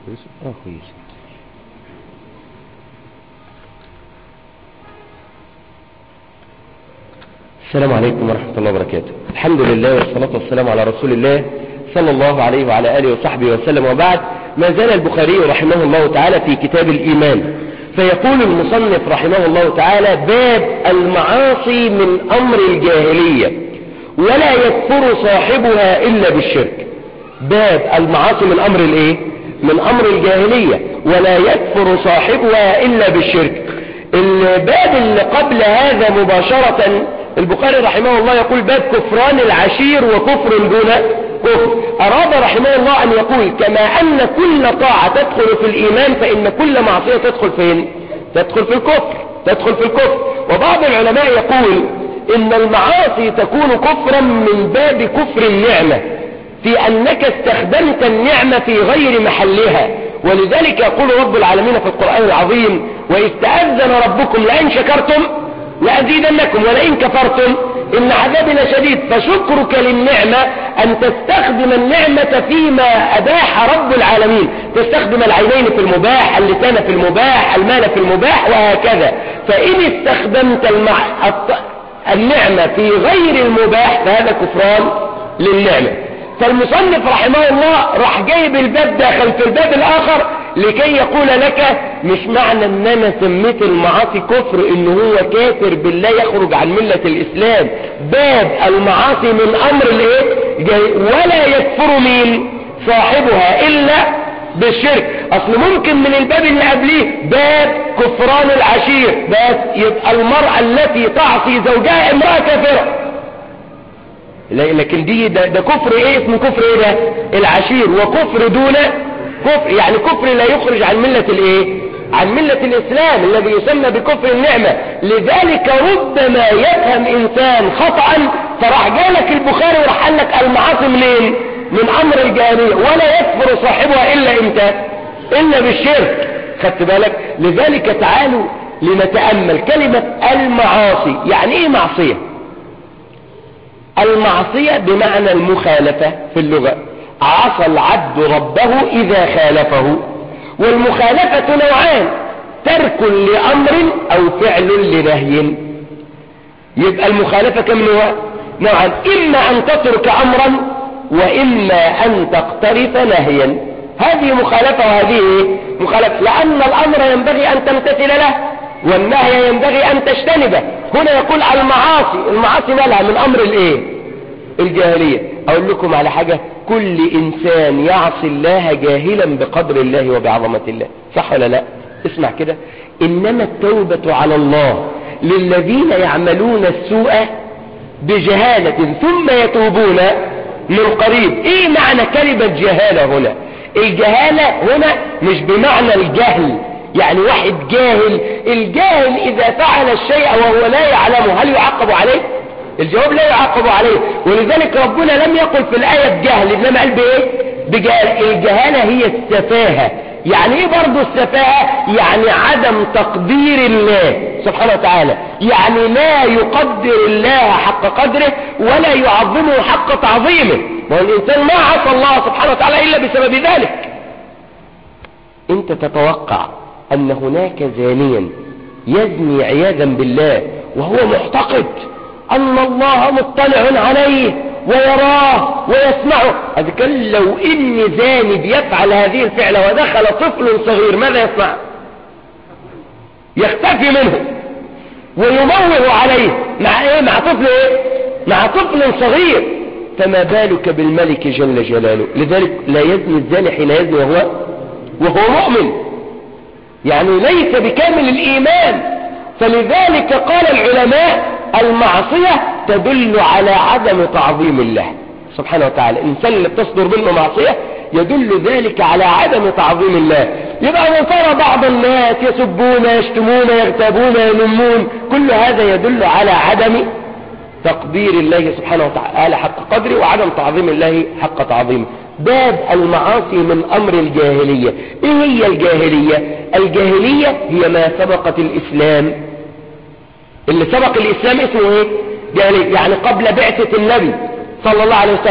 يوسف اه كويس السلام عليكم ورحمة الله وبركاته الحمد لله والصلاة والسلام على رسول الله صلى الله عليه وعلى آله وصحبه وسلم وبعد ما زال البخاري رحمه الله تعالى في كتاب الإيمان فيقول المصنف رحمه الله تعالى باب المعاصي من أمر الجاهلية ولا يكفر صاحبها إلا بالشرك باب المعاصي من أمر الإيه؟ من أمر الجاهلية ولا يكفر صاحبها إلا بالشرك الباب اللي قبل هذا مباشرة البخاري رحمه الله يقول باب كفران العشير وكفر دون كفر أراد رحمه الله أن يقول كما أن كل طاعة تدخل في الإيمان فإن كل معصية تدخل فين تدخل في الكفر تدخل في الكفر وبعض العلماء يقول إن المعاصي تكون كفرا من باب كفر النعمة في أنك استخدمت النعمة في غير محلها ولذلك يقول رب العالمين في القرآن العظيم وإذ تأذن ربكم لئن شكرتم لأزيدنكم ولئن كفرتم إن عذابي لشديد فشكرك للنعمة أن تستخدم النعمة فيما أباح رب العالمين تستخدم العينين في المباح اللسان في المباح المال في المباح وهكذا فإن استخدمت المع... النعمة في غير المباح فهذا كفران للنعمة فالمصنف رحمه الله راح جايب الباب داخل في الباب الآخر لكي يقول لك مش معنى ان انا سميت المعاصي كفر ان هو كافر بالله يخرج عن ملة الاسلام باب المعاصي من امر الايه ولا يكفر مين صاحبها الا بالشرك اصل ممكن من الباب اللي قبليه باب كفران العشير بس يبقى المرأة التي تعصي زوجها امرأة كافرة لكن دي ده, ده كفر ايه اسمه كفر ايه ده العشير وكفر دون كفر يعني كفر لا يخرج عن ملة الايه عن ملة الاسلام الذي يسمى بكفر النعمة لذلك ربما يفهم انسان خطأ فراح جالك البخاري وراح قال لك المعاصي منين من امر الجاهلية ولا يكفر صاحبها الا امتى الا بالشرك خدت بالك لذلك تعالوا لنتأمل كلمة المعاصي يعني ايه معصية المعصية بمعنى المخالفة في اللغة عصى العبد ربه إذا خالفه والمخالفة نوعان ترك لأمر أو فعل لنهي يبقى المخالفة كم نوع نوعان إما أن تترك أمرا وإما أن تقترف نهيا هذه مخالفة وهذه مخالفة لأن الأمر ينبغي أن تمتثل له والنهي ينبغي أن تجتنبه هنا يقول المعاصي المعاصي مالها من أمر الإيه الجاهلية أقول لكم على حاجة كل إنسان يعصي الله جاهلا بقدر الله وبعظمة الله صح ولا لا اسمع كده إنما التوبة على الله للذين يعملون السوء بجهالة ثم يتوبون من قريب ايه معنى كلمة جهالة هنا الجهالة هنا مش بمعنى الجهل يعني واحد جاهل الجاهل إذا فعل الشيء وهو لا يعلمه هل يعاقب عليه الجواب لا يعاقب عليه ولذلك ربنا لم يقل في الآية بجهل إنما قال بإيه بجهل الجهالة هي السفاهة يعني ايه برضو السفاهة يعني عدم تقدير الله سبحانه وتعالى يعني لا يقدر الله حق قدره ولا يعظمه حق تعظيمه والإنسان ما عصى الله سبحانه وتعالى إلا بسبب ذلك انت تتوقع أن هناك زانيا يزني عياذا بالله وهو معتقد أن الله مطلع عليه ويراه ويسمعه هذا كان لو إن زاني بيفعل هذه الفعلة ودخل طفل صغير ماذا يصنع يختفي منه ويموه عليه مع ايه مع طفل ايه مع طفل صغير فما بالك بالملك جل جلاله لذلك لا يزني الزاني حين يزني وهو وهو مؤمن يعني ليس بكامل الإيمان فلذلك قال العلماء المعصية تدل على عدم تعظيم الله سبحانه وتعالى الإنسان اللي بتصدر منه معصية يدل ذلك على عدم تعظيم الله يبقى وصار بعض الناس يسبون يشتمون يغتابون ينمون كل هذا يدل على عدم تقدير الله سبحانه وتعالى حق قدره وعدم تعظيم الله حق تعظيمه باب المعاصي من أمر الجاهلية إيه هي الجاهلية الجاهلية هي ما سبقت الإسلام اللي سبق الإسلام اسمه إيه جاهلية يعني قبل بعثة النبي صلى الله عليه وسلم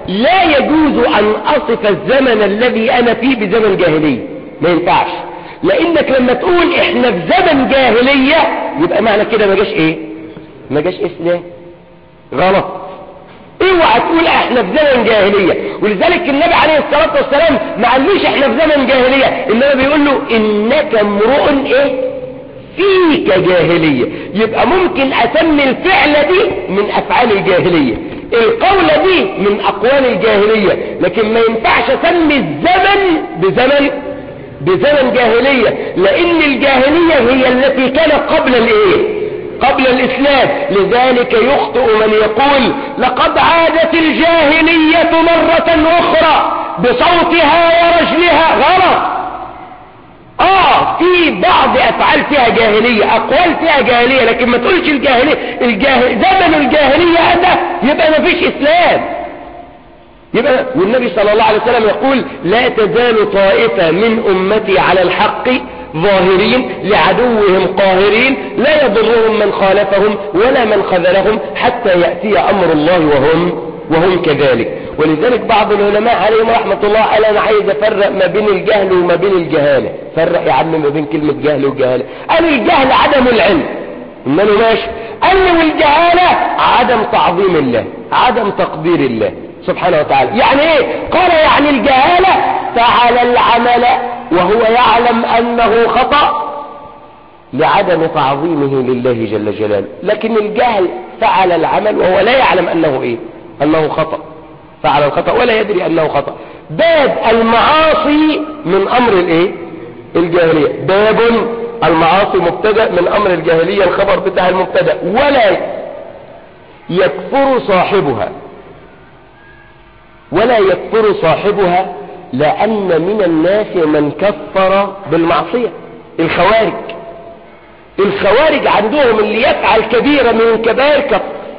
لا يجوز أن أصف الزمن الذي أنا فيه بزمن جاهلية ما ينفعش لأنك لما تقول إحنا في زمن جاهلية يبقى معنى كده ما جاش إيه ما جاش إسلام غلط اوعى تقول احنا في زمن جاهلية ولذلك النبي عليه الصلاة والسلام ما قالوش احنا في زمن جاهلية انما بيقول له انك امرؤ ايه فيك جاهلية يبقى ممكن اسمي الفعلة دي من افعال الجاهلية القولة دي من اقوال الجاهلية لكن ما ينفعش اسمي الزمن بزمن بزمن جاهلية لان الجاهلية هي التي كانت قبل الايه قبل الإسلام لذلك يخطئ من يقول لقد عادت الجاهلية مرة أخرى بصوتها ورجلها غلط آه في بعض أفعال فيها جاهلية أقوال فيها جاهلية لكن ما تقولش الجاهلية الجاهل زمن الجاهلية هذا يبقى ما فيش إسلام يبقى والنبي صلى الله عليه وسلم يقول لا تزال طائفة من أمتي على الحق ظاهرين لعدوهم قاهرين لا يضرهم من خالفهم ولا من خذلهم حتى يأتي أمر الله وهم وهم كذلك ولذلك بعض العلماء عليهم رحمة الله قال أنا عايز أفرق ما بين الجهل وما بين الجهالة فرق يا عم ما بين كلمة جهل وجهالة قال الجهل عدم العلم إنه ماشي قال والجهالة عدم تعظيم الله عدم تقدير الله سبحانه وتعالى يعني ايه قال يعني الجهالة فعل العمل وهو يعلم انه خطأ لعدم تعظيمه لله جل جلاله لكن الجهل فعل العمل وهو لا يعلم انه ايه انه خطأ فعل الخطأ ولا يدري انه خطأ باب المعاصي من امر الايه الجاهلية باب المعاصي مبتدأ من امر الجاهلية الخبر بتاع المبتدأ ولا يكفر صاحبها ولا يكفر صاحبها لأن من الناس من كفر بالمعصية الخوارج الخوارج عندهم اللي يفعل كبيرة من الكبائر كفر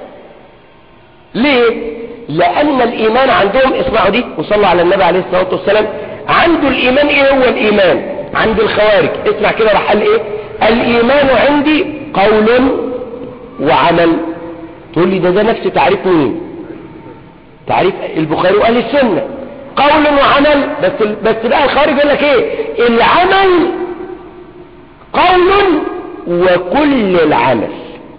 ليه لأن الإيمان عندهم اسمعوا دي وصلوا على النبي عليه الصلاة والسلام عنده الإيمان إيه هو الإيمان عند الخوارج اسمع كده راح قال إيه الإيمان عندي قول وعمل تقول لي ده ده نفس تعريف مين تعريف البخاري وأهل السنة قول وعمل بس بس بقى الخارج يقول لك ايه العمل قول وكل العمل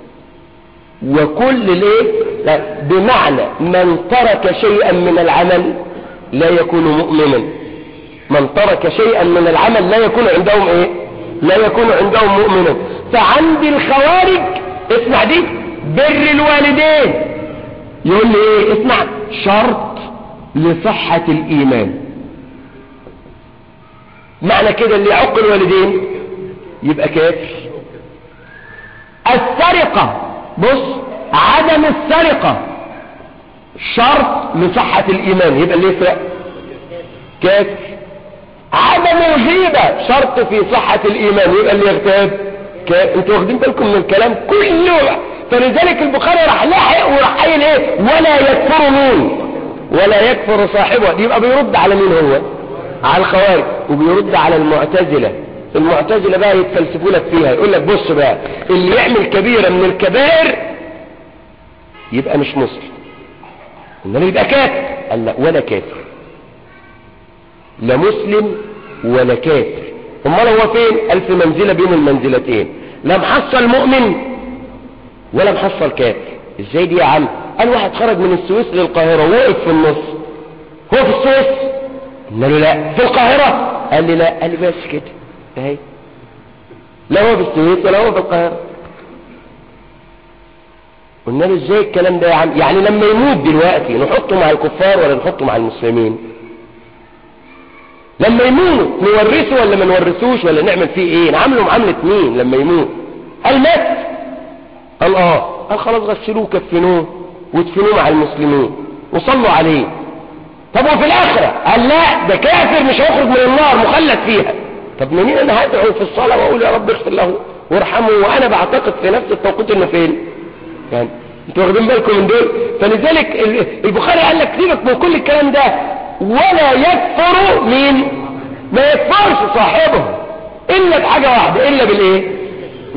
وكل الايه لا بمعنى من ترك شيئا من العمل لا يكون مؤمنا من ترك شيئا من العمل لا يكون عندهم ايه لا يكون عندهم مؤمنا فعند الخوارج اسمع دي بر الوالدين يقول لي ايه اسمع شرط لصحة الايمان معنى كده اللي يعق الوالدين يبقى كافر السرقة بص عدم السرقة شرط لصحة الايمان يبقى اللي يسرق كافر عدم الغيبة شرط في صحة الايمان يبقى اللي يغتاب كافر انتوا واخدين بالكم من الكلام كله فلذلك البخاري راح لاحق وراح قايل ايه ولا يكفر مين ولا يكفر صاحبه يبقى بيرد على مين هو على الخوارج وبيرد على المعتزلة المعتزلة بقى يتفلسفوا لك فيها يقول لك بص بقى اللي يعمل كبيرة من الكبائر يبقى مش مسلم انما يبقى كافر قال لا ولا كافر لا مسلم ولا كافر امال هو فين قال في منزلة بين المنزلتين لا محصل مؤمن ولا محصل كافر ازاي دي يا عم قال واحد خرج من السويس للقاهرة وقف في النص هو في السويس قلنا له لا في القاهرة قال لي لا قال لي بس كده اهي لا هو في السويس ولا هو في القاهرة قلنا له ازاي الكلام ده يا عم يعني لما يموت دلوقتي نحطه مع الكفار ولا نحطه مع المسلمين لما يموت نورثه ولا ما نورثوش ولا نعمل فيه ايه نعمله معاملة مين لما يموت قال مات قال اه قال خلاص غسلوه وكفنوه وادفنوه مع المسلمين وصلوا عليه طب وفي الاخرة قال لا ده كافر مش هيخرج من النار مخلد فيها طب منين انا هدعو في الصلاة واقول يا رب اغفر له وارحمه وانا بعتقد في نفس التوقيت انه فين يعني انتوا واخدين بالكم من دول فلذلك البخاري قال لك سيبك من كل الكلام ده ولا يكفر مين ما يكفرش صاحبه الا بحاجة واحدة الا بالايه بالشرك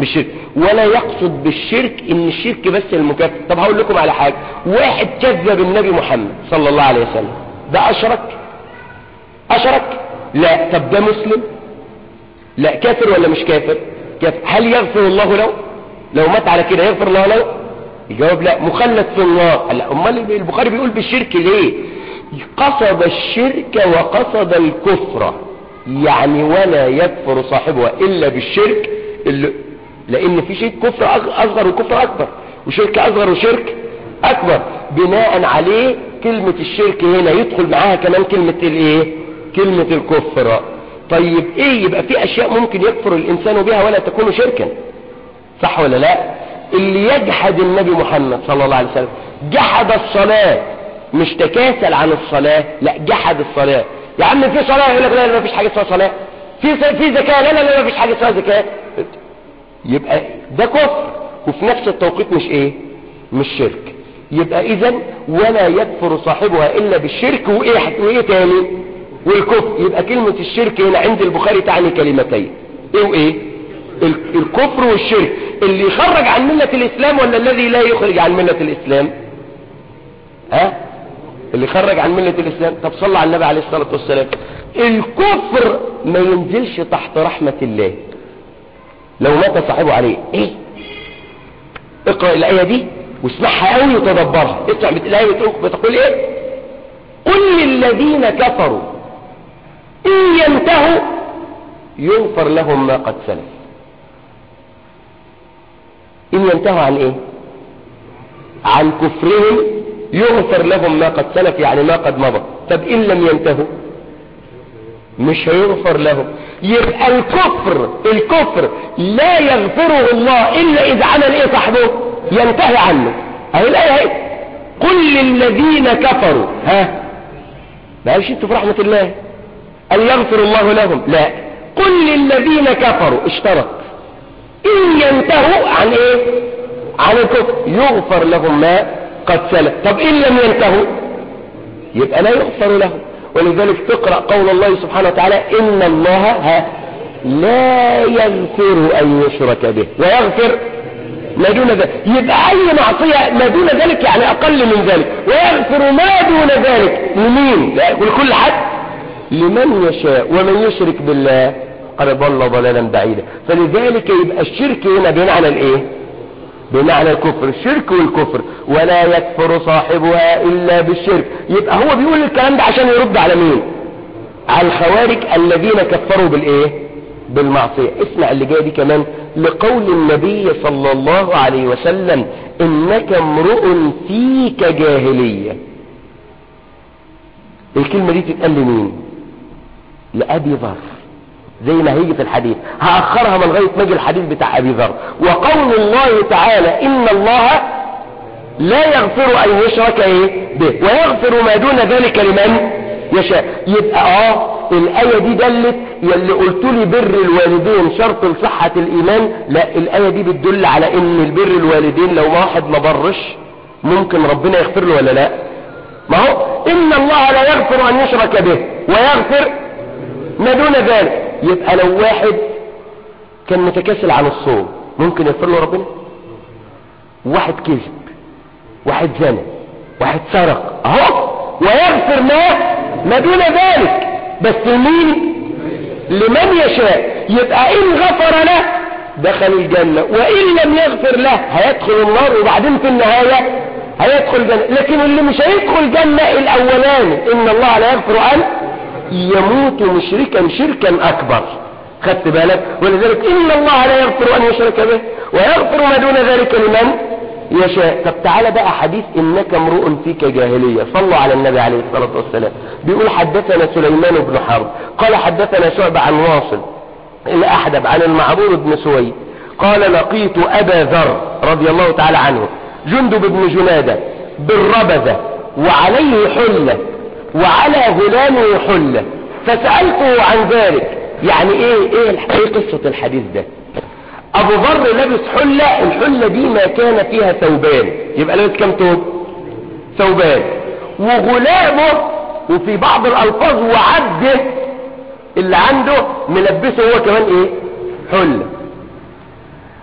ولا يقصد بالشرك ان الشرك بس المكفر طب هقول لكم على حاجة واحد كذب النبي محمد صلى الله عليه وسلم ده اشرك اشرك لا طب ده مسلم لا كافر ولا مش كافر كافر هل يغفر الله له لو مات على كده يغفر الله له الجواب لا مخلد في النار لا امال البخاري بيقول بالشرك ليه قصد الشرك وقصد الكفر يعني ولا يكفر صاحبها الا بالشرك اللي لان في شرك كفر اصغر وكفر اكبر وشرك اصغر وشرك اكبر بناء عليه كلمة الشرك هنا يدخل معاها كمان كلمة الايه كلمة الكفر طيب ايه يبقى في اشياء ممكن يكفر الانسان بها ولا تكون شركا صح ولا لا اللي يجحد النبي محمد صلى الله عليه وسلم جحد الصلاة مش تكاسل عن الصلاة لا جحد الصلاة يا عم في صلاة يقول لك لا لا ما فيش حاجة اسمها صلاة في في زكاة لا لا لا ما فيش حاجة اسمها زكاة يبقى ده كفر وفي نفس التوقيت مش ايه مش شرك يبقى اذا ولا يكفر صاحبها الا بالشرك وايه وايه تاني والكفر يبقى كلمة الشرك هنا عند البخاري تعني كلمتين ايه وايه الكفر والشرك اللي يخرج عن ملة الاسلام ولا الذي لا يخرج عن ملة الاسلام ها اللي خرج عن ملة الاسلام طب صلى على النبي عليه الصلاة والسلام الكفر ما ينزلش تحت رحمة الله لو مات صاحبه عليه ايه اقرأ الآية دي واسمعها قوي وتدبرها اسمع الآية بتقول ايه قل للذين كفروا ان ينتهوا يغفر لهم ما قد سلف ان ينتهوا عن ايه عن كفرهم يغفر لهم ما قد سلف يعني ما قد مضى طب ان لم ينتهوا مش هيغفر لهم يبقى الكفر الكفر لا يغفره الله الا اذا عمل ايه صاحبه ينتهي عنه اهي الايه اهي قل للذين كفروا ها بقاش انتوا في رحمه الله ان يغفر الله لهم لا قل للذين كفروا اشترط ان ينتهوا عن ايه عن الكفر يغفر لهم ما قد سلف طب ان لم ينتهوا يبقى لا يغفر لهم ولذلك تقرأ قول الله سبحانه وتعالى إن الله ها لا يغفر أن يشرك به ويغفر ما دون ذلك يبقى أي معصية ما دون ذلك يعني أقل من ذلك ويغفر ما دون ذلك لمين لكل حد لمن يشاء ومن يشرك بالله قد ضل ضلالا بعيدا فلذلك يبقى الشرك هنا بمعنى الايه بمعنى الكفر الشرك والكفر ولا يكفر صاحبها إلا بالشرك يبقى هو بيقول الكلام ده عشان يرد على مين على الخوارج الذين كفروا بالإيه بالمعصية اسمع اللي جاي دي كمان لقول النبي صلى الله عليه وسلم إنك امرؤ فيك جاهلية الكلمة دي تتقال لمين لأبي ذر زي ما هيجي في الحديث هأخرها من غاية ما يجي الحديث بتاع أبي ذر وقول الله تعالى إن الله لا يغفر أن يشرك إيه به ويغفر ما دون ذلك لمن يشاء يبقى اه الآية دي دلت يلي قلت لي بر الوالدين شرط لصحة الإيمان لا الآية دي بتدل على إن البر الوالدين لو واحد ما برش ممكن ربنا يغفر له ولا لا ما هو إن الله لا يغفر أن يشرك به ويغفر ما دون ذلك يبقى لو واحد كان متكاسل عن الصوم ممكن يغفر له ربنا واحد كذب واحد زنى واحد سرق اهو ويغفر ما ما دون ذلك بس لمين لمن يشاء يبقى ان غفر له دخل الجنة وان لم يغفر له هيدخل النار وبعدين في النهاية هيدخل الجنة لكن اللي مش هيدخل جنة الاولاني ان الله لا يغفر ان يموت مشركا شركا اكبر خدت بالك ولذلك ان الله لا يغفر ان يشرك به ويغفر ما دون ذلك لمن يشاء طب تعالى بقى حديث انك امرؤ فيك جاهلية صلوا على النبي عليه الصلاة والسلام بيقول حدثنا سليمان بن حرب قال حدثنا شعب عن واصل الاحدب عن المعرور بن سويد قال لقيت ابا ذر رضي الله تعالى عنه جندب بن جنادة بالربذة وعليه حلة وعلى غلامه حلة فسألته عن ذلك يعني ايه ايه ايه قصة الحديث ده ابو ذر لابس حلة الحلة دي ما كان فيها ثوبان يبقى لابس كم ثوب ثوبان وغلامه وفي بعض الالفاظ وعبده اللي عنده ملبسه هو كمان ايه حلة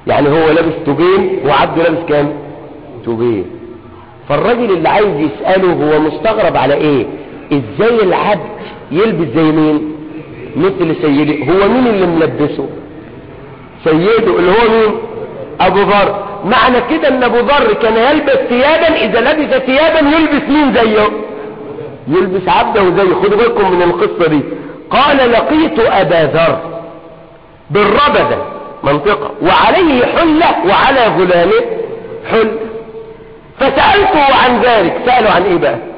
يعني هو لابس توبين وعبده لابس كام توبين فالراجل اللي عايز يسأله هو مستغرب على ايه ازاي العبد يلبس زي مين مثل سيدي هو مين اللي ملبسه سيده اللي هو مين ابو ذر معنى كده ان ابو ذر كان يلبس ثيابا اذا لبس ثيابا يلبس مين زيه يلبس عبده زيه خدوا بالكم من القصة دي قال لقيت ابا ذر بالربدة منطقة وعليه حلة وعلى غلامه حل فسألته عن ذلك سأله عن ايه بقى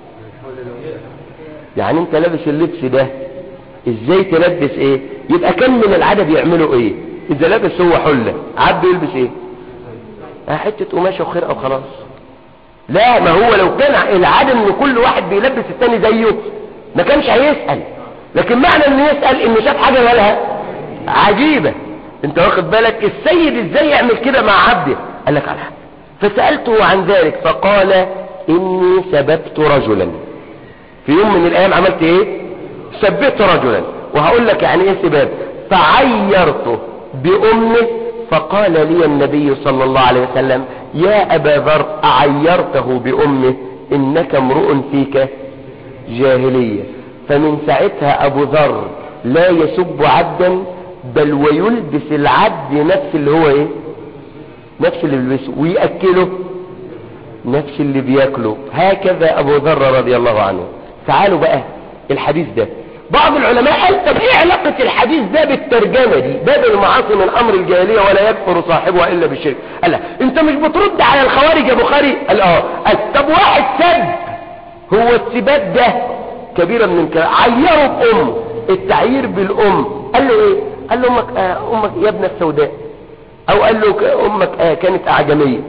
يعني انت لابس اللبس ده ازاي تلبس ايه يبقى كان من العدد يعملوا ايه اذا لابس هو حلة عبده يلبس ايه اه حتة قماشة وخرقة وخلاص لا ما هو لو كان العدد ان كل واحد بيلبس التاني زيه ما كانش هيسأل لكن معنى انه يسأل انه شاف حاجة مالها عجيبة انت واخد بالك السيد ازاي يعمل كده مع عبده قال لك على حاجة فسألته عن ذلك فقال اني سببت رجلا في يوم من الايام عملت ايه سببت رجلا وهقول لك يعني ايه سباب فعيرته بامه فقال لي النبي صلى الله عليه وسلم يا ابا ذر اعيرته بامه انك امرؤ فيك جاهلية فمن ساعتها ابو ذر لا يسب عبدا بل ويلبس العبد نفس اللي هو ايه نفس اللي بيلبسه ويأكله نفس اللي بياكله هكذا ابو ذر رضي الله عنه تعالوا بقى الحديث ده بعض العلماء قال طب ايه علاقة الحديث ده بالترجمة دي باب المعاصي من امر الجاهلية ولا يكفر صاحبها الا بالشرك قال لا انت مش بترد على الخوارج يا بخاري قال اه قال طب واحد سب هو السباب ده كبيرة من الكلام عيره بامه التعيير بالام قال له ايه قال له امك آه امك يا ابن السوداء او قال له امك آه كانت اعجمية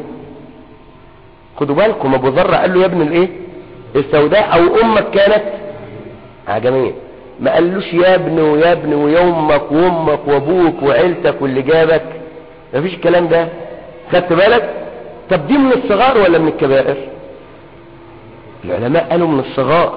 خدوا بالكم ابو ذر قال له يا ابن الايه السوداء او امك كانت اعجمية ما قالوش يا ابن ويا ابن ويومك وامك وابوك وعيلتك واللي جابك مفيش الكلام ده خدت بالك طب دي من الصغار ولا من الكبائر العلماء قالوا من الصغار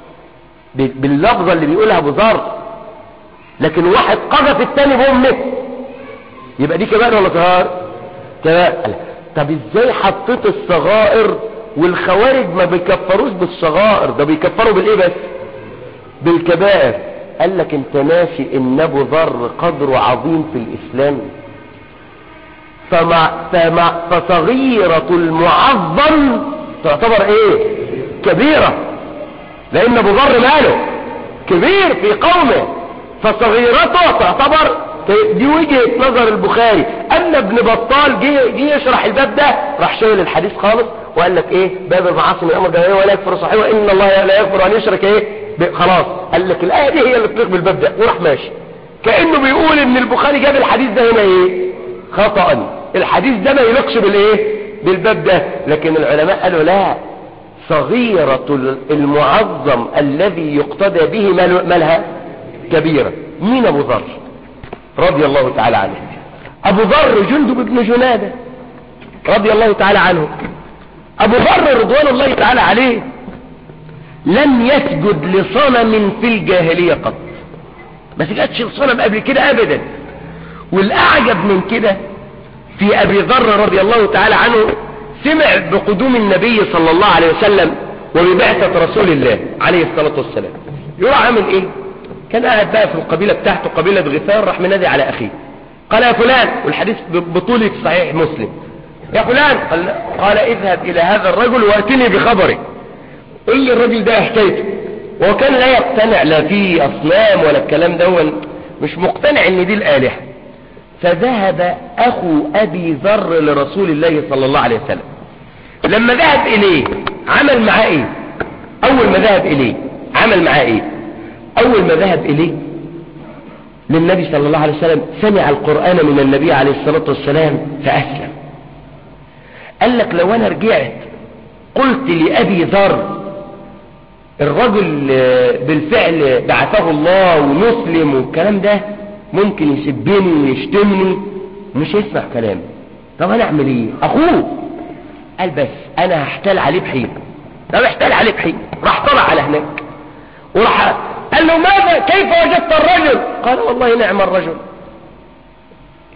باللفظة اللي بيقولها ابو ذر لكن واحد قذف التاني بامه يبقى دي كبائر ولا صغار كبائر طب ازاي حطيت الصغائر والخوارج ما بيكفروش بالصغائر ده بيكفروا بالايه بس بالكبائر قال لك انت ناسي ان ابو ذر قدره عظيم في الاسلام فمع فمع فصغيرة المعظم تعتبر ايه كبيرة لان ابو ذر ماله كبير في قومه فصغيرته تعتبر دي وجهة نظر البخاري اما ابن بطال جه جه يشرح الباب ده راح شايل الحديث خالص وقال لك ايه باب المعاصي من الامر ده ولا يكفر صاحبه ان الله لا يغفر ان يشرك ايه خلاص قال لك الايه دي هي اللي تطلق بالباب ده وراح ماشي كانه بيقول ان البخاري جاب الحديث ده هنا ايه خطا الحديث ده ما يلقش بالايه بالباب ده لكن العلماء قالوا لا صغيرة المعظم الذي يقتدى به مالها كبيرة مين ابو ذر رضي الله تعالى عنه ابو ذر جندب بن جنادة رضي الله تعالى عنه ابو ذر رضوان الله تعالى عليه لم يسجد لصنم في الجاهلية قط ما سجدش لصنم قبل كده ابدا والاعجب من كده في ابي ذر رضي الله تعالى عنه سمع بقدوم النبي صلى الله عليه وسلم وببعثة رسول الله عليه الصلاة والسلام يروح عامل ايه كان قاعد بقى في القبيلة بتاعته قبيلة غفار راح منادي على اخيه قال يا فلان والحديث بطولة صحيح مسلم يا فلان قال, قال اذهب الى هذا الرجل واتني بخبره قل لي الرجل ده حكايته وهو كان لا يقتنع لا في اصنام ولا الكلام ده مش مقتنع ان دي الالهه فذهب اخو ابي ذر لرسول الله صلى الله عليه وسلم لما ذهب اليه عمل معاه ايه اول ما ذهب اليه عمل معاه ايه اول ما ذهب اليه للنبي صلى الله عليه وسلم سمع القرآن من النبي عليه الصلاة والسلام فأسلم قال لك لو انا رجعت قلت لأبي ذر الرجل بالفعل بعثه الله ومسلم والكلام ده ممكن يسبني ويشتمني مش يسمع كلامي طب انا اعمل ايه اخوه قال بس انا هحتال عليه بحيل طب احتال عليه بحيل راح طلع على هناك وراح قال له ماذا كيف وجدت الرجل قال والله نعم الرجل ماذا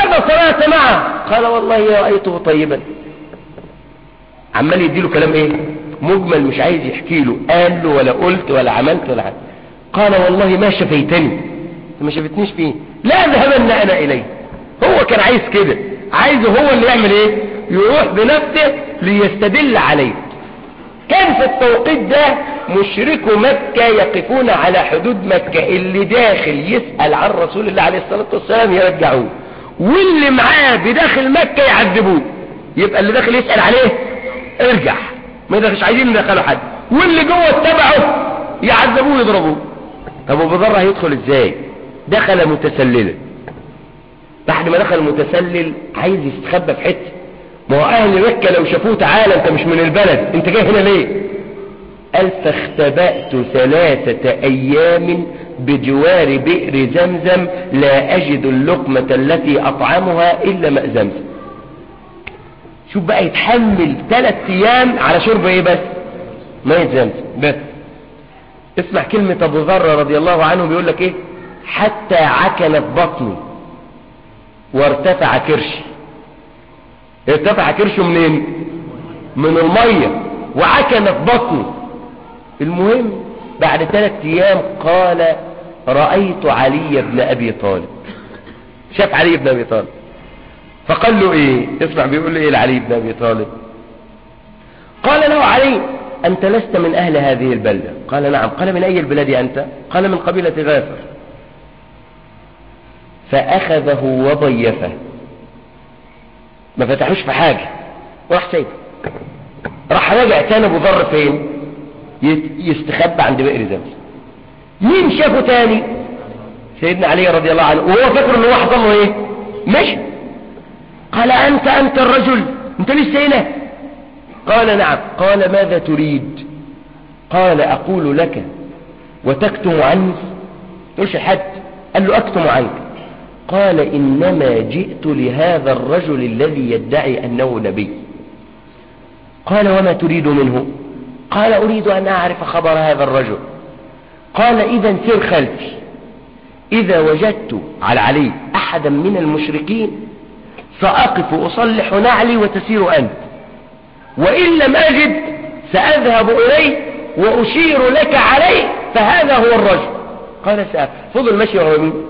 لماذا صنعت معه قال والله رأيته طيبا عمال يديله كلام ايه مجمل مش عايز يحكي له قال له ولا قلت ولا عملت ولا حاجه قال والله ما شفيتني ما شفتنيش فيه لا ذهبن انا اليه هو كان عايز كده عايزه هو اللي يعمل ايه يروح بنفسه ليستدل عليه كان في التوقيت ده مشركو مكة يقفون على حدود مكة اللي داخل يسأل عن رسول الله عليه الصلاة والسلام يرجعوه واللي معاه بداخل مكة يعذبوه يبقى اللي داخل يسأل عليه ارجع ما يدخلش عايزين ندخلوا حد واللي جوه اتبعه يعذبوه يضربوه طب ابو ذر هيدخل ازاي دخل متسللا بعد ما دخل متسلل عايز يستخبى في حته ما هو اهل مكة لو شافوه تعالى انت مش من البلد انت جاي هنا ليه قال فاختبأت ثلاثة ايام بجوار بئر زمزم لا اجد اللقمة التي اطعمها الا ماء زمزم شوف بقى يتحمل ثلاث ايام على شرب ايه بس ماء زمزم بس اسمع كلمة ابو ذر رضي الله عنه بيقول لك ايه حتى عكنت بطني وارتفع كرشي ارتفع كرشه منين من المية وعكنت بطني المهم بعد ثلاث ايام قال رأيت علي بن ابي طالب شاف علي بن ابي طالب فقال له ايه اسمع بيقول له ايه لعلي بن ابي طالب قال له علي انت لست من اهل هذه البلدة قال نعم قال من اي البلاد انت قال من قبيلة غافر فاخذه وضيفه ما فتحوش في حاجة راح سايبه راح راجع تاني ابو ذر فين يستخبى عند بئر زمزم مين شافه تاني سيدنا علي رضي الله عنه وهو فاكر ان هو حصل له ايه مشي قال انت انت الرجل انت لسه هنا قال نعم قال ماذا تريد قال اقول لك وتكتم عني تقولش حد قال له اكتم عنك قال إنما جئت لهذا الرجل الذي يدعي أنه نبي قال وما تريد منه قال أريد أن أعرف خبر هذا الرجل قال إذا سر خلفي إذا وجدت على علي أحدا من المشركين سأقف أصلح نعلي وتسير أنت وإن لم أجد سأذهب إليه وأشير لك عليه فهذا هو الرجل قال سأف فضل مشي وهو مين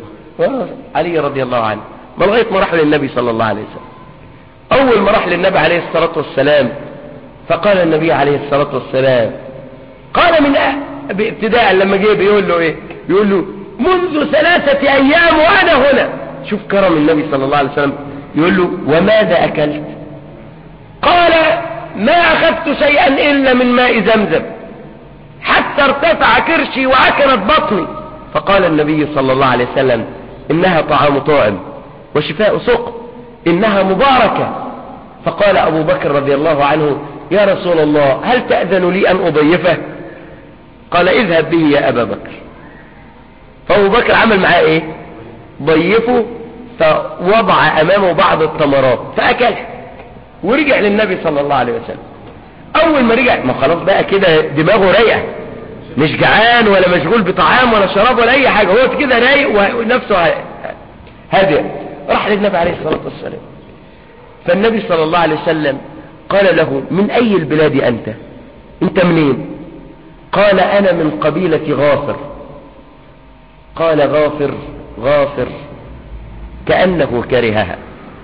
علي رضي الله عنه ما لغاية ما راح للنبي صلى الله عليه وسلم أول ما راح للنبي عليه الصلاة والسلام فقال النبي عليه الصلاة والسلام قال من ابتداء لما جه بيقول له ايه بيقول له منذ ثلاثة أيام وأنا هنا شوف كرم النبي صلى الله عليه وسلم يقول له وماذا أكلت قال ما أخذت شيئا إلا من ماء زمزم حتى ارتفع كرشي وعكرت بطني فقال النبي صلى الله عليه وسلم إنها طعام طاعم وشفاء سقم إنها مباركة فقال أبو بكر رضي الله عنه يا رسول الله هل تأذن لي أن أضيفه قال اذهب به يا أبا بكر فأبو بكر عمل معاه إيه ضيفه فوضع أمامه بعض التمرات فأكل ورجع للنبي صلى الله عليه وسلم أول ما رجع ما خلاص بقى كده دماغه رايقة مش جعان ولا مشغول بطعام ولا شراب ولا أي حاجة هو كده رايق ونفسه هادئ راح للنبي عليه الصلاة والسلام فالنبي صلى الله عليه وسلم قال له من أي البلاد أنت أنت منين قال أنا من قبيلة غافر قال غافر غافر كأنه كرهها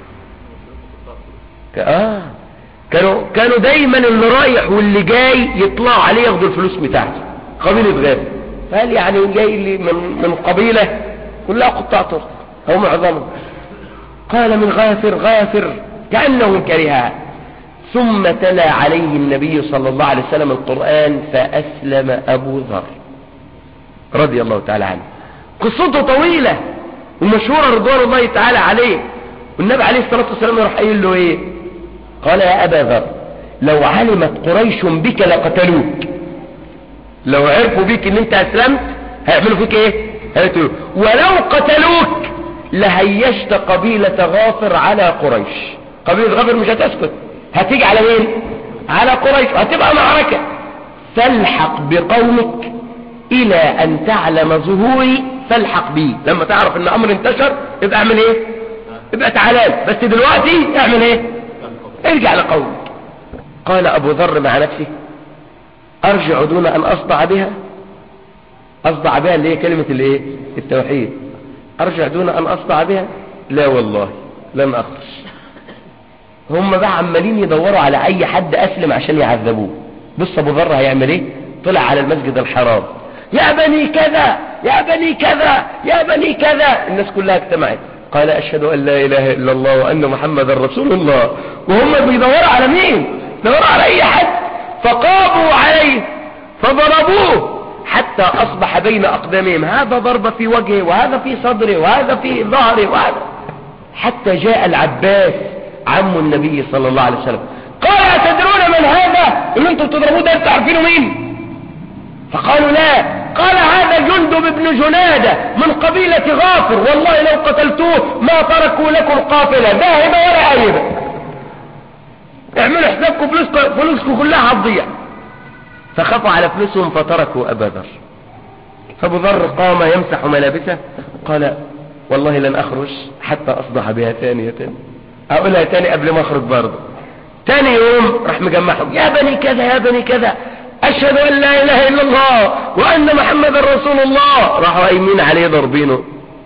آه كانوا كانوا دايما اللي رايح واللي جاي يطلعوا عليه ياخدوا الفلوس بتاعته قبيلة غافر فقال يعني جاي لي من, من قبيلة كلها قطاع طرق أو معظمهم قال من غافر غافر كأنه كرهها ثم تلا عليه النبي صلى الله عليه وسلم القرآن فأسلم أبو ذر رضي الله تعالى عنه قصته طويلة ومشهورة رضوان الله تعالى عليه والنبي عليه الصلاة والسلام يروح قايل له ايه قال يا أبا ذر لو علمت قريش بك لقتلوك لو عرفوا بيك ان انت اسلمت هيعملوا فيك ايه هيقتلوك ولو قتلوك لهيشت قبيلة غافر على قريش قبيلة غافر مش هتسكت هتيجي على مين على قريش هتبقى معركة تلحق بقومك الى ان تعلم ظهوري فالحق بي لما تعرف ان امر انتشر يبقى اعمل ايه ابقى تعالى بس دلوقتي اعمل ايه ارجع لقومك قال ابو ذر مع نفسه ارجع دون ان اصدع بها اصدع بها اللي هي كلمة الايه التوحيد ارجع دون ان اصدع بها لا والله لن اخرج هم بقى عمالين يدوروا على اي حد اسلم عشان يعذبوه بص ابو ذر هيعمل ايه طلع على المسجد الحرام يا بني كذا يا بني كذا يا بني كذا الناس كلها اجتمعت قال اشهد ان لا اله الا الله وان محمدا رسول الله وهم بيدوروا على مين دوروا على اي حد فقاموا عليه فضربوه حتى اصبح بين اقدامهم هذا ضرب في وجهه وهذا في صدره وهذا في ظهره وهذا حتى جاء العباس عم النبي صلى الله عليه وسلم قال أتدرون من هذا اللي انتم بتضربوه ده انتوا عارفينه مين فقالوا لا قال هذا جندب بن جنادة من قبيلة غافر والله لو قتلتوه ما تركوا لكم قافلة ذاهبة ولا آيبة اعملوا حسابكم فلوسكم, فلوسكم كلها هتضيع فخافوا على فلوسهم فتركوا أبا ذر فابو ذر قام يمسح ملابسه قال والله لن أخرج حتى أصدح بها ثانية أقولها تاني قبل ما أخرج برضه تاني يوم راح مجمعهم يا بني كذا يا بني كذا أشهد أن لا إله إلا الله وأن محمد رسول الله راحوا قايمين عليه ضربينه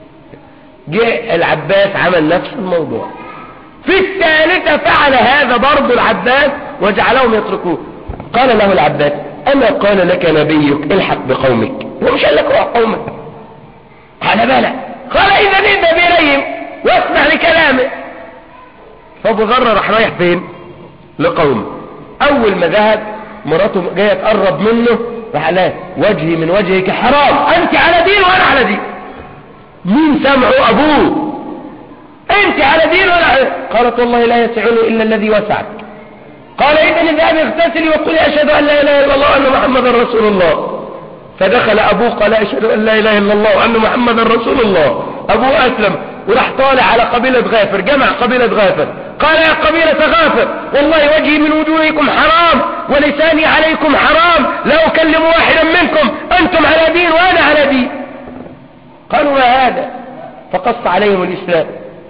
جاء العباس عمل نفس الموضوع في الثالثة فعل هذا برضه العباس وجعلهم يتركوه قال له العباس أما قال لك نبيك الحق بقومك ومش قال لك روح قومك قال بلى قال إذا اذهب إليهم واسمع لكلامه فابو ذر راح رايح فين لقومه اول ما ذهب مراته جايه تقرب منه راح قال وجهي من وجهك حرام انت على دين وانا على دين مين سمعه ابوه انت على دين وانا على قالت والله لا يسعني الا الذي وسعك قال اذا اذهبي اغتسلي وقولي اشهد ان لا اله الا الله وان محمدا رسول الله فدخل ابوه قال اشهد ان لا اله الا الله وان محمدا رسول الله ابوه اسلم وراح طالع على قبيلة غافر جمع قبيلة غافر قال يا قبيلة غافر والله وجهي من وجوهكم حرام ولساني عليكم حرام لا أكلم واحدا منكم أنتم على دين وأنا على دين قالوا ما هذا فقص عليهم الإسلام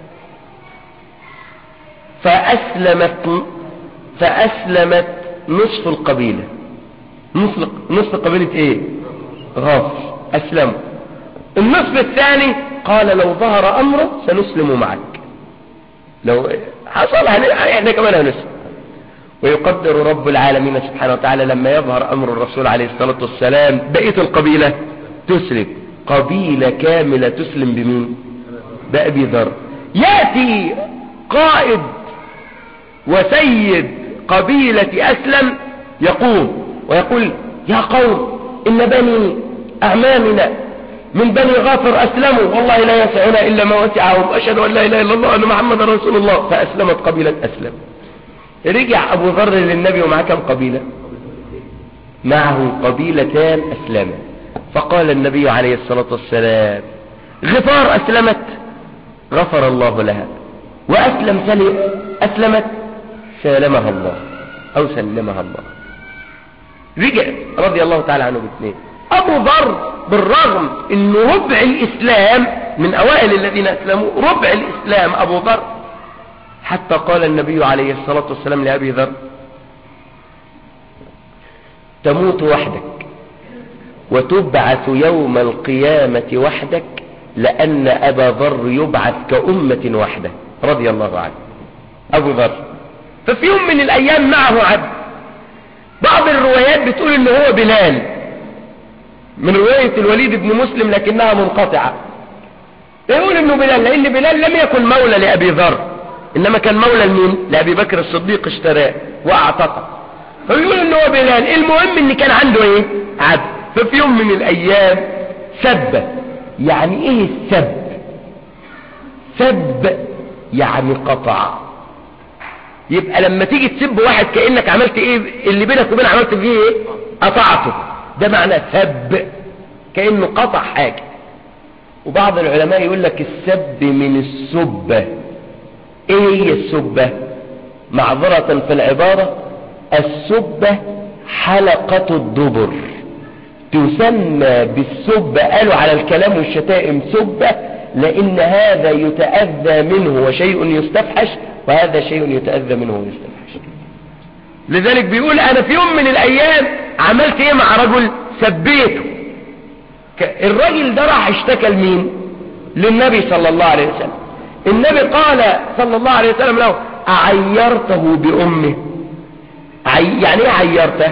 فأسلمت فأسلمت نصف القبيلة نصف, نصف قبيلة ايه غافر أسلموا النصف الثاني قال لو ظهر أمره سنسلم معك لو حصل احنا كمان هنسلم ويقدر رب العالمين سبحانه وتعالى لما يظهر أمر الرسول عليه الصلاة والسلام بقية القبيلة تسلم قبيلة كاملة تسلم بمين بأبي ذر يأتي قائد وسيد قبيلة أسلم يقوم ويقول يا قوم إن بني أعمامنا من بني غافر أسلموا والله لا يسعنا إلا ما وسعهم أشهد أن لا إله إلا الله وأن محمد رسول الله فأسلمت قبيلة أسلم رجع أبو ذر للنبي ومعه كم قبيلة معه قبيلتان أسلما فقال النبي عليه الصلاة والسلام غفار أسلمت غفر الله لها وأسلم سلم أسلمت سالمها الله أو سلمها الله رجع رضي الله تعالى عنه باثنين أبو ذر بالرغم أنه ربع الإسلام من أوائل الذين أسلموا ربع الإسلام أبو ذر حتى قال النبي عليه الصلاة والسلام لأبي ذر تموت وحدك وتبعث يوم القيامة وحدك لأن أبا ذر يبعث كأمة وحده رضي الله عنه أبو ذر ففي يوم من الأيام معه عبد بعض الروايات بتقول إن هو بلال من رواية الوليد بن مسلم لكنها منقطعة يقول إنه بلال لأن بلال لم يكن مولى لأبي ذر إنما كان مولى لمين لأبي بكر الصديق اشتراه وأعتقه فبيقول إنه هو بلال المهم إن كان عنده إيه عبد ففي يوم من الأيام سب يعني إيه السب سب يعني قطع يبقى لما تيجي تسب واحد كأنك عملت ايه اللي بينك وبين عملت فيه ايه قطعته ده معنى سب كأنه قطع حاجة وبعض العلماء يقول لك السب من السبة ايه هي السبة معذرة في العبارة السبة حلقة الدبر تسمى بالسبة قالوا على الكلام والشتائم سبة لأن هذا يتأذى منه وشيء يستفحش وهذا شيء يتأذى منه ويستفحش لذلك بيقول أنا في يوم من الأيام عملت إيه مع رجل سبيته الرجل ده راح اشتكى لمين للنبي صلى الله عليه وسلم النبي قال صلى الله عليه وسلم له أعيرته بأمه يعني ايه عيرته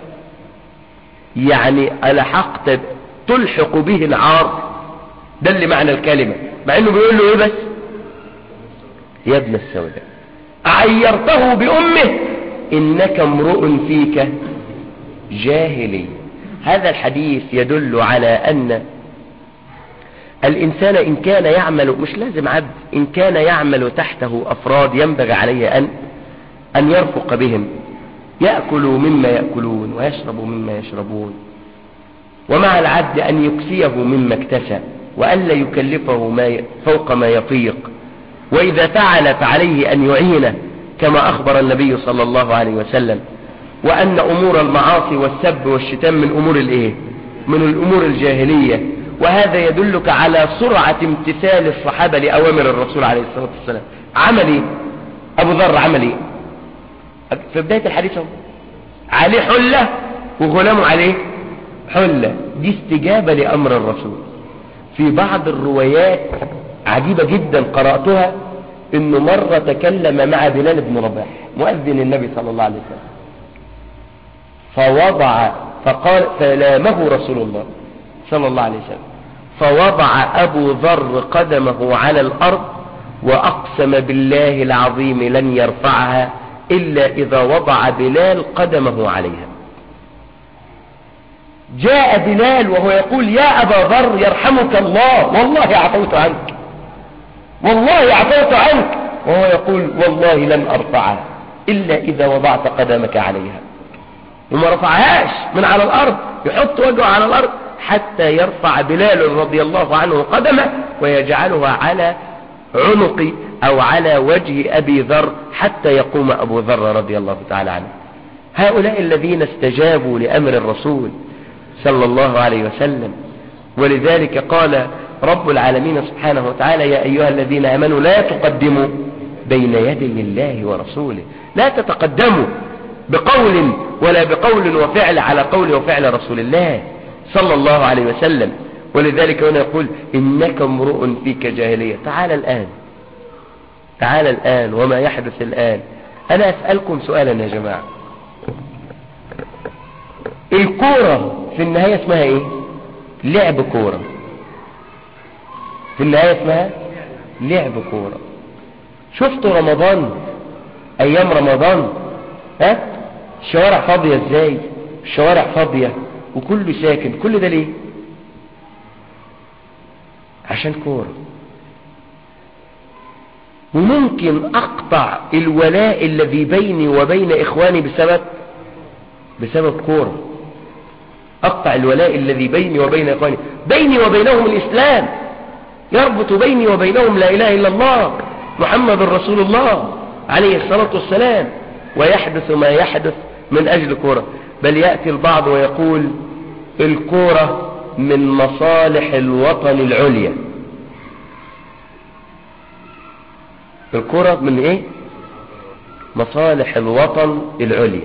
يعني ألحقت تلحق به العار ده اللي معنى الكلمة مع انه بيقول له ايه بس يا ابن السوداء عيرته بأمه إنك امرؤ فيك جاهلي هذا الحديث يدل على أن الإنسان إن كان يعمل مش لازم عبد إن كان يعمل تحته أفراد ينبغي عليه أن أن يرفق بهم يأكلوا مما يأكلون ويشربوا مما يشربون ومع العبد أن يكسيه مما اكتسب وألا يكلفه ما فوق ما يطيق وإذا فعل فعليه أن يعينه كما أخبر النبي صلى الله عليه وسلم وأن أمور المعاصي والسب والشتام من أمور الإيه من الأمور الجاهلية وهذا يدلك على سرعة امتثال الصحابة لأوامر الرسول عليه الصلاة والسلام عمل إيه أبو ذر عمل إيه في بداية الحديث عليه حلة وغلامه عليه حلة دي استجابة لأمر الرسول في بعض الروايات عجيبة جدا قرأتها انه مرة تكلم مع بلال بن رباح مؤذن النبي صلى الله عليه وسلم فوضع فقال فلامه رسول الله صلى الله عليه وسلم فوضع ابو ذر قدمه على الارض واقسم بالله العظيم لن يرفعها الا اذا وضع بلال قدمه عليها جاء بلال وهو يقول يا أبا ذر يرحمك الله والله عفوت عنك والله عفوت عنك وهو يقول والله لن أرفعها إلا إذا وضعت قدمك عليها وما رفعهاش من على الأرض يحط وجهه على الأرض حتى يرفع بلال رضي الله عنه قدمه ويجعلها على عنق أو على وجه أبي ذر حتى يقوم أبو ذر رضي الله تعالى عنه هؤلاء الذين استجابوا لأمر الرسول صلى الله عليه وسلم ولذلك قال رب العالمين سبحانه وتعالى يا أيها الذين آمنوا لا تقدموا بين يدي الله ورسوله لا تتقدموا بقول ولا بقول وفعل على قول وفعل رسول الله صلى الله عليه وسلم ولذلك هنا يقول إنك امرؤ فيك جاهلية تعال الآن تعال الآن وما يحدث الآن أنا أسألكم سؤالا يا جماعة الكورة في النهاية اسمها ايه لعب كورة في النهاية اسمها لعب كورة شفتوا رمضان ايام رمضان ها الشوارع فاضية ازاي الشوارع فاضية وكله ساكن كل ده ليه عشان كورة وممكن اقطع الولاء الذي بيني وبين اخواني بسبب بسبب كورة اقطع الولاء الذي بيني وبين اخواني بيني وبينهم الاسلام يربط بيني وبينهم لا اله الا الله محمد رسول الله عليه الصلاة والسلام ويحدث ما يحدث من اجل كورة بل يأتي البعض ويقول الكورة من مصالح الوطن العليا الكرة من ايه مصالح الوطن العليا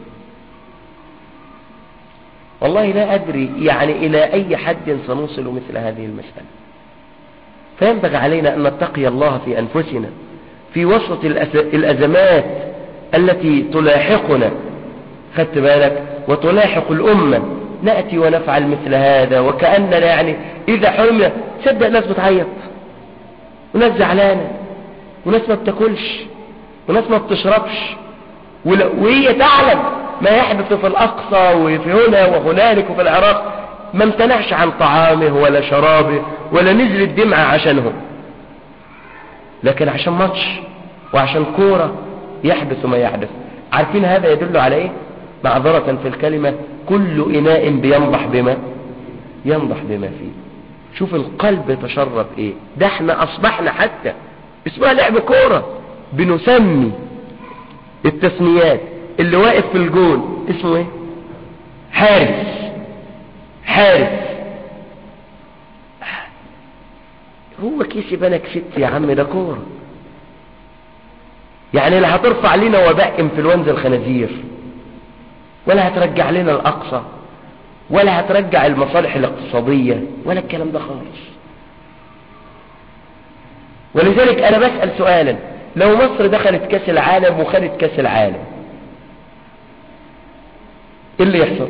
والله لا ادري يعني الى اي حد سنوصل مثل هذه المسألة فينبغي علينا ان نتقي الله في انفسنا في وسط الازمات التي تلاحقنا خدت بالك وتلاحق الامة نأتي ونفعل مثل هذا وكأننا يعني اذا حرمنا تصدق ناس بتعيط وناس زعلانه وناس ما بتاكلش وناس ما بتشربش وهي تعلم ما يحدث في الأقصى وفي هنا وهنالك وفي العراق ما امتنعش عن طعامه ولا شرابه ولا نزلت دمعة عشانهم لكن عشان ماتش وعشان كورة يحدث ما يحدث عارفين هذا يدل على ايه معذرة في الكلمة كل إناء بينضح بما ينضح بما فيه شوف القلب تشرب ايه ده احنا اصبحنا حتى اسمها لعب كورة بنسمي التسميات اللي واقف في الجون اسمه ايه حارس حارس هو كيس يبانك ست يا عم ده كورة يعني لا هترفع لنا وباء انفلونزا الخنازير ولا هترجع لنا الأقصى ولا هترجع المصالح الاقتصادية ولا الكلام ده خالص ولذلك أنا بسأل سؤالا لو مصر دخلت كاس العالم وخدت كاس العالم ايه اللي يحصل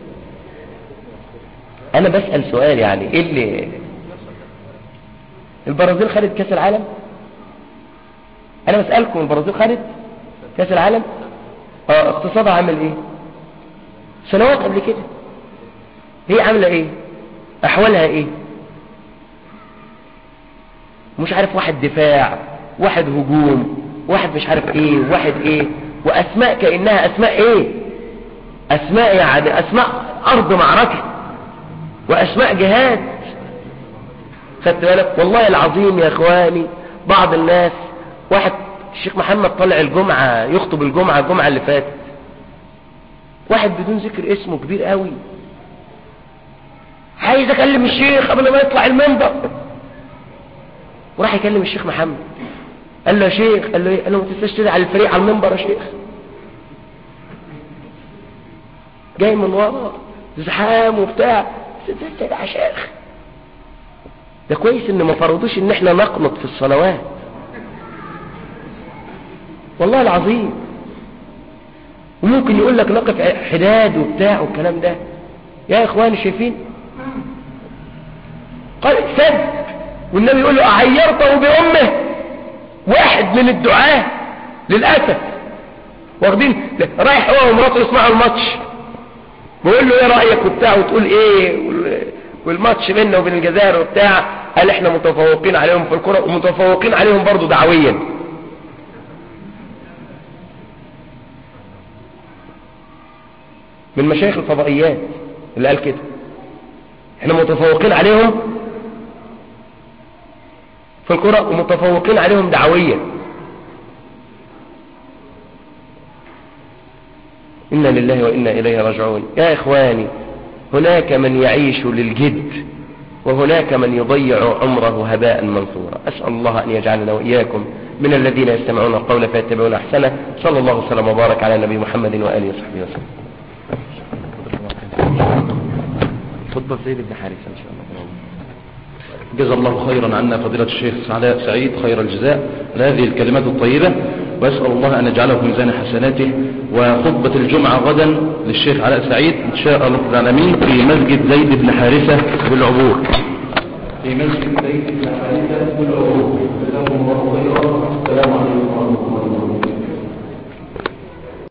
انا بسأل سؤال يعني ايه اللي البرازيل خدت كاس العالم انا بسألكم البرازيل خدت كاس العالم اه اقتصادها عامل ايه سنوات قبل كده هي عاملة ايه احوالها ايه مش عارف واحد دفاع واحد هجوم واحد مش عارف ايه واحد ايه واسماء كأنها اسماء ايه اسماء يعني اسماء ارض معركة واسماء جهاد خدت بالك والله العظيم يا اخواني بعض الناس واحد الشيخ محمد طلع الجمعة يخطب الجمعة الجمعة اللي فاتت واحد بدون ذكر اسمه كبير قوي عايز اكلم الشيخ قبل ما يطلع المنبر وراح يكلم الشيخ محمد قال له يا شيخ قال له ايه قال له ما تنساش تدعي الفريق على المنبر يا شيخ جاي من ورا زحام وبتاع تدعي يا شيخ ده كويس ان ما فرضوش ان احنا نقنط في الصلوات والله العظيم وممكن يقول لك نقف حداد وبتاع والكلام ده يا اخواني شايفين قال سب والنبي يقول له اعيرته بامه واحد من الدعاة للاسف واخدين رايح هو ومراته يسمعوا الماتش بيقول له ايه رايك وبتاع وتقول ايه والماتش بيننا وبين الجزائر وبتاع قال احنا متفوقين عليهم في الكره ومتفوقين عليهم برضو دعويا من مشايخ الفضائيات اللي قال كده احنا متفوقين عليهم في الكرة ومتفوقين عليهم دعويا إنا لله وإنا إليه راجعون يا إخواني هناك من يعيش للجد وهناك من يضيع عمره هباء منثورا أسأل الله أن يجعلنا وإياكم من الذين يستمعون القول فيتبعون أحسنه صلى الله وسلم وبارك على نبي محمد وآله وصحبه وسلم خطبة في زيد بن حارثة إن شاء الله جزا الله خيرا عنا فضيلة الشيخ علاء سعيد خير الجزاء لهذه الكلمات الطيبة وأسأل الله أن يجعله في ميزان حسناته وخطبة الجمعة غدا للشيخ علاء سعيد إن شاء الله العالمين في مسجد زيد بن حارثة بالعبور في مسجد زيد بن حارثة بالعبور جزاكم الله خيرا السلام عليكم